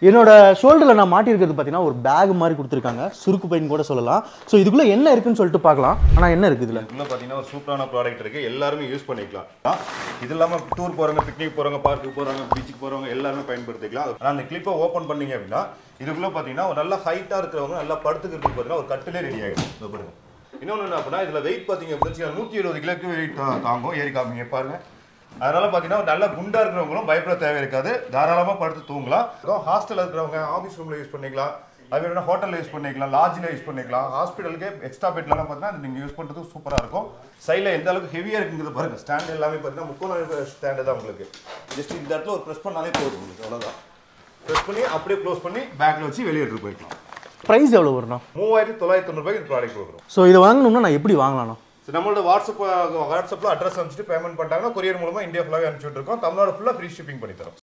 என்னோட ஷோல்டரில் நான் மாட்டியிருக்கிறது பார்த்தீங்கன்னா ஒரு பேக் மாதிரி கொடுத்துருக்காங்க சுருக்கு பைன் கூட சொல்லலாம் ஸோ இதுக்குள்ளே என்ன இருக்குன்னு சொல்லிட்டு பார்க்கலாம் ஆனால் என்ன இருக்குது இதில் இதுல பாத்தீங்கன்னா ஒரு சூப்பரான ப்ராடக்ட் இருக்கு எல்லாருமே யூஸ் பண்ணிக்கலாம் ஆ, இது இல்லாம டூர் போறவங்க பிக்னிக் போறவங்க பார்க்கு போறவங்க பீச்சுக்கு போறவங்க எல்லாருமே பயன்படுத்திக்கலாம் ஆனா அந்த கிளிப்பை ஓபன் பண்ணீங்க அப்படின்னா இதுக்குள்ள பாத்தீங்கன்னா ஒரு நல்ல ஹைட்டா இருக்கிறவங்க நல்லா படுத்துக்கிறதுக்கு பாத்தீங்கன்னா ஒரு கட்டிலே ரெடி ஆகிடும் இதோ பாருங்க இன்னொன்று என்ன அப்படின்னா இதுல வெயிட் பாத்தீங்க அப்படின்னா நூத்தி எழுபது கிலோக்கு வெயிட் தாங்கும் ஏறி காமிங்க பாருங்க அதனால பாத்தீங்கன்னா நல்ல குண்டா இருக்கிறவங்களும் பயப்பட தேவை இருக்காது தாராளமா படுத்து தூங்கலாம் ஹாஸ்டல்ல இருக்கிறவங்க ஆஃபீஸ் ரூம்ல யூஸ் பண்ணிக்கலாம் அது வேணும்னா ஹோட்டலில் யூஸ் பண்ணிக்கலாம் லாட்ஜில் யூஸ் பண்ணிக்கலாம் ஹாஸ்பிட்டலுக்கு எக்ஸ்ட்ரா பெட்லாம் பார்த்தீங்கன்னா இது நீங்கள் யூஸ் பண்ணுறதுக்கு சூப்பராக இருக்கும் சைடில் எந்த அளவுக்கு ஹெவியாக இருக்குங்கிறது பாருங்க ஸ்டாண்ட் எல்லாமே பார்த்தீங்கன்னா முக்கோண ஸ்டாண்டு தான் உங்களுக்கு ஜஸ்ட் இந்த இடத்துல ஒரு ப்ரெஸ் பண்ணாலே போதும் உங்களுக்கு அவ்வளோதான் ப்ரெஸ் பண்ணி அப்படியே க்ளோஸ் பண்ணி பேக்கில் வச்சு வெளியே எடுத்துட்டு போய்க்கலாம் ப்ரைஸ் எவ்வளோ வரும்ண்ணா மூவாயிரத்தி தொள்ளாயிரத்தி தொண்ணூறுபாய்க்கு இந்த ப்ராடக்ட் கொடுக்குறோம் ஸோ இதை வாங்கணும்னா நான் எப்படி வாங்கலாம்ண்ணா ஸோ நம்மளோட வாட்ஸ்அப் வாட்ஸ்அப்பில் அட்ரஸ் அனுப்பிச்சிட்டு பேமெண்ட் பண்ணிட்டாங்கன்னா கொரியர் மூலமாக இந்தியா ஃபுல்லாகவே அனுப்பிச்சுட்டு இருக்கோம் தமிழ்நாடு ஃபுல்லாக ஃப்ரீ ஷிப்பிங் பண்ணி தரோம்